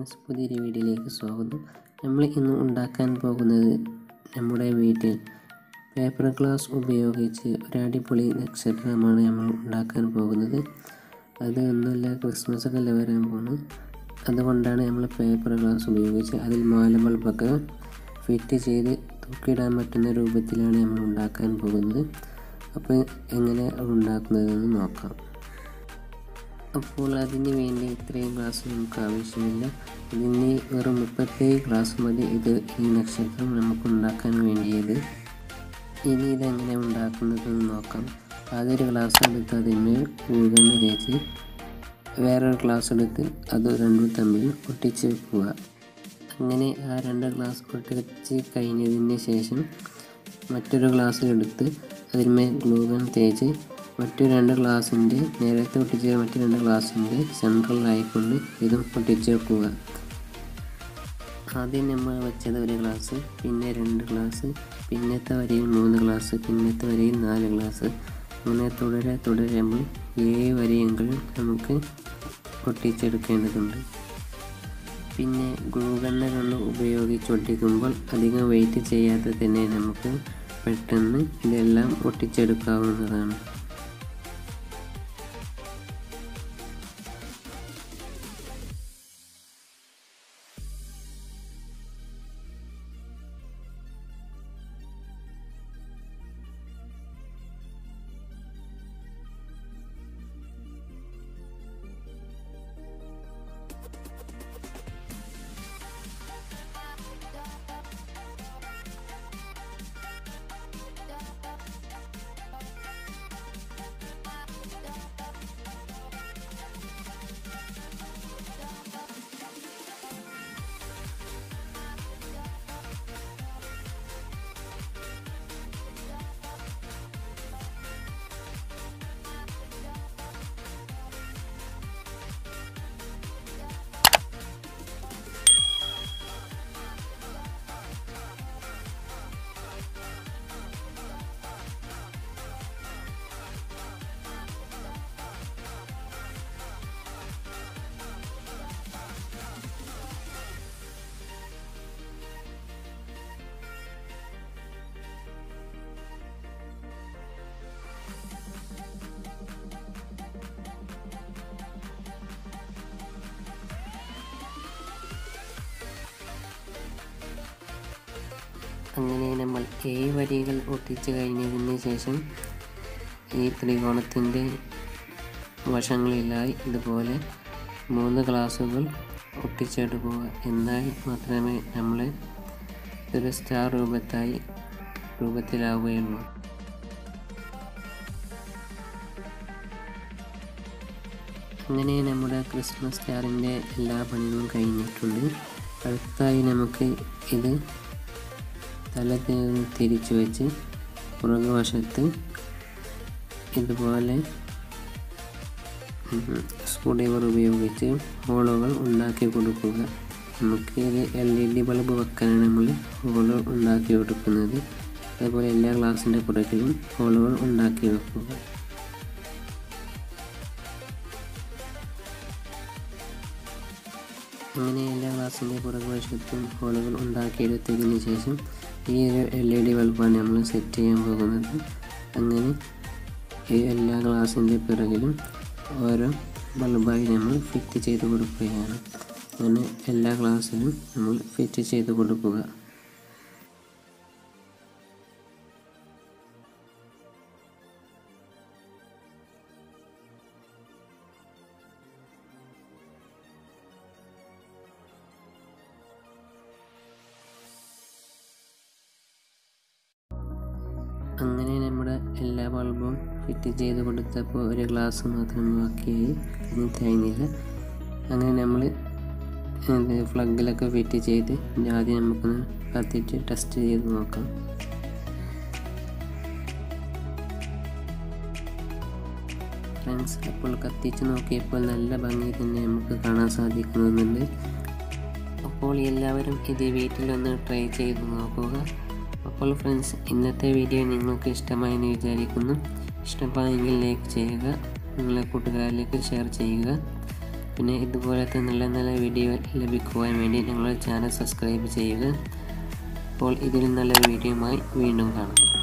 friends പുതിയൊരു വീഡിയോയിലേക്ക് സ്വാഗതം നമ്മൾ ഇന്ന് ഉണ്ടാക്കാൻ പോകുന്നത് നമ്മുടെ വീട്ടിൽ പേപ്പർ ഗ്ലാസ് ഉപയോഗിച്ച് ഒരു അടിപൊളി നക്ഷത്രമാണ് നമ്മൾ ഉണ്ടാക്കാൻ പോകുന്നത് അത് ഒന്നുമില്ല ക്രിസ്മസ് ഒക്കെ അല്ലേ വരാൻ പോകുന്നത് അതുകൊണ്ടാണ് നമ്മൾ പേപ്പർ ഗ്ലാസ് ഉപയോഗിച്ച് അതിൽ മാല ബൾബൊക്കെ ഫിറ്റ് ചെയ്ത് തൂക്കിയിടാൻ പറ്റുന്ന രൂപത്തിലാണ് നമ്മൾ ഉണ്ടാക്കാൻ പോകുന്നത് അപ്പോൾ എങ്ങനെ അത് ഉണ്ടാക്കുന്നതെന്ന് നോക്കാം അപ്പോൾ അതിന് വേണ്ടി ഇത്രയും ഗ്ലാസ് നമുക്ക് ആവശ്യമില്ല ഇതിന് വെറും മുപ്പത്തേഴ് ഗ്ലാസ് മതി ഇത് ഈ നക്ഷത്രം നമുക്ക് ഉണ്ടാക്കാൻ വേണ്ടിയത് ഇനി ഇതെങ്ങനെ ഉണ്ടാക്കുന്നതെന്ന് നോക്കാം അതൊരു ഗ്ലാസ് എടുത്ത് അതിന്മേൽ ഊകണ്ണ തേച്ച് വേറൊരു ഗ്ലാസ് എടുത്ത് അത് രണ്ടും തമ്മിൽ ഒട്ടിച്ച് വെക്കുക അങ്ങനെ ആ രണ്ട് ഗ്ലാസ് ഒട്ടിച്ച് കഴിഞ്ഞതിന് ശേഷം മറ്റൊരു ഗ്ലാസ് എടുത്ത് അതിന്മേൽ ഗ്ലൂഗൺ തേച്ച് മറ്റു രണ്ട് ഗ്ലാസിൻ്റെ നേരത്തെ ഒട്ടിച്ച മറ്റു രണ്ട് ഗ്ലാസിൻ്റെ സെൻട്രലായിക്കൊണ്ട് ഇതും ഒട്ടിച്ച് വെക്കുക ആദ്യം നമ്മൾ വെച്ചത് ഒരു ഗ്ലാസ് പിന്നെ രണ്ട് ഗ്ലാസ് പിന്നത്തെ വരയിൽ മൂന്ന് ഗ്ലാസ് പിന്നത്തെ വരയിൽ നാല് ഗ്ലാസ് അങ്ങനെ തുടരെ തുടരെ നമ്മൾ ഏഴ് വരെയെങ്കിലും നമുക്ക് ഒട്ടിച്ചെടുക്കേണ്ടതുണ്ട് പിന്നെ ഗ്ലൂഗണ്ണ കൊണ്ട് ഉപയോഗിച്ച് ഒട്ടിക്കുമ്പോൾ അധികം വെയിറ്റ് ചെയ്യാതെ തന്നെ നമുക്ക് പെട്ടെന്ന് ഇതെല്ലാം ഒട്ടിച്ചെടുക്കാവുന്നതാണ് അങ്ങനെ നമ്മൾ ഏഴ് വരികൾ ഒട്ടിച്ച് കഴിഞ്ഞതിന് ശേഷം ഈ ത്രികോണത്തിൻ്റെ വശങ്ങളിലായി ഇതുപോലെ മൂന്ന് ഗ്ലാസുകൾ ഒട്ടിച്ചെടുക്കുക എന്നാൽ മാത്രമേ നമ്മൾ ഒരു സ്റ്റാർ രൂപത്തായി രൂപത്തിലാവുകയുള്ളൂ അങ്ങനെ നമ്മുടെ ക്രിസ്മസ് സ്റ്റാറിൻ്റെ എല്ലാ പണികളും കഴിഞ്ഞിട്ടുണ്ട് അടുത്തായി നമുക്ക് ഇത് തല തിരിച്ചു വെച്ച് പുറകുവശത്ത് ഇതുപോലെ സ്ക്രൂ ഡ്രൈവർ ഉപയോഗിച്ച് ഹോളുകൾ ഉണ്ടാക്കി കൊടുക്കുക നമുക്ക് ഇത് എൽ ഇ ഡി ബൾബ് വെക്കാനാണ് നമ്മൾ ഹോളുകൾ ഉണ്ടാക്കി കൊടുക്കുന്നത് അതുപോലെ എല്ലാ ഗ്ലാസിൻ്റെ പുറകിലും ഹോളുകൾ ഉണ്ടാക്കി വെക്കുക അങ്ങനെ എല്ലാ ഗ്ലാസിൻ്റെ പുറകുവശത്തും ഹോളുകൾ ഉണ്ടാക്കിയെടുത്തതിന് ശേഷം ഈ ഒരു എൽ ഇ ഡി ബൾബാണ് നമ്മൾ സെറ്റ് ചെയ്യാൻ പോകുന്നത് അങ്ങനെ ഈ എല്ലാ ഗ്ലാസിൻ്റെ പിറകിലും ഓരോ ബൾബായി നമ്മൾ ഫിറ്റ് ചെയ്ത് കൊടുക്കുകയാണ് അങ്ങനെ എല്ലാ ഗ്ലാസ്സിലും നമ്മൾ ഫിറ്റ് ചെയ്ത് കൊടുക്കുക അങ്ങനെ നമ്മുടെ എല്ലാ ബൾബും ഫിറ്റ് ചെയ്ത് കൊടുത്തപ്പോൾ ഒരു ഗ്ലാസ് മാത്രം ബാക്കിയായി ഇനി തേങ്ങയില്ല അങ്ങനെ നമ്മൾ ഫ്ലഗിലൊക്കെ ഫിറ്റ് ചെയ്ത് ആദ്യം നമുക്കൊന്ന് കത്തിച്ച് ടെസ്റ്റ് ചെയ്ത് നോക്കാം ഫ്രണ്ട്സ് അപ്പോൾ കത്തിച്ച് നോക്കിയപ്പോൾ നല്ല ഭംഗി തന്നെ നമുക്ക് കാണാൻ സാധിക്കുന്നുണ്ട് അപ്പോൾ എല്ലാവരും ഇത് വീട്ടിലൊന്ന് ട്രൈ ചെയ്ത് നോക്കുക അപ്പോൾ ഫ്രണ്ട്സ് ഇന്നത്തെ വീഡിയോ നിങ്ങൾക്ക് ഇഷ്ടമായെന്ന് വിചാരിക്കുന്നു ഇഷ്ടമായെങ്കിൽ ലൈക്ക് ചെയ്യുക നിങ്ങളെ കൂട്ടുകാരിലേക്ക് ഷെയർ ചെയ്യുക പിന്നെ ഇതുപോലത്തെ നല്ല നല്ല വീഡിയോ ലഭിക്കുവാൻ വേണ്ടി ഞങ്ങളുടെ ചാനൽ സബ്സ്ക്രൈബ് ചെയ്യുക അപ്പോൾ ഇതിലും നല്ലൊരു വീഡിയോയുമായി വീണ്ടും കാണാം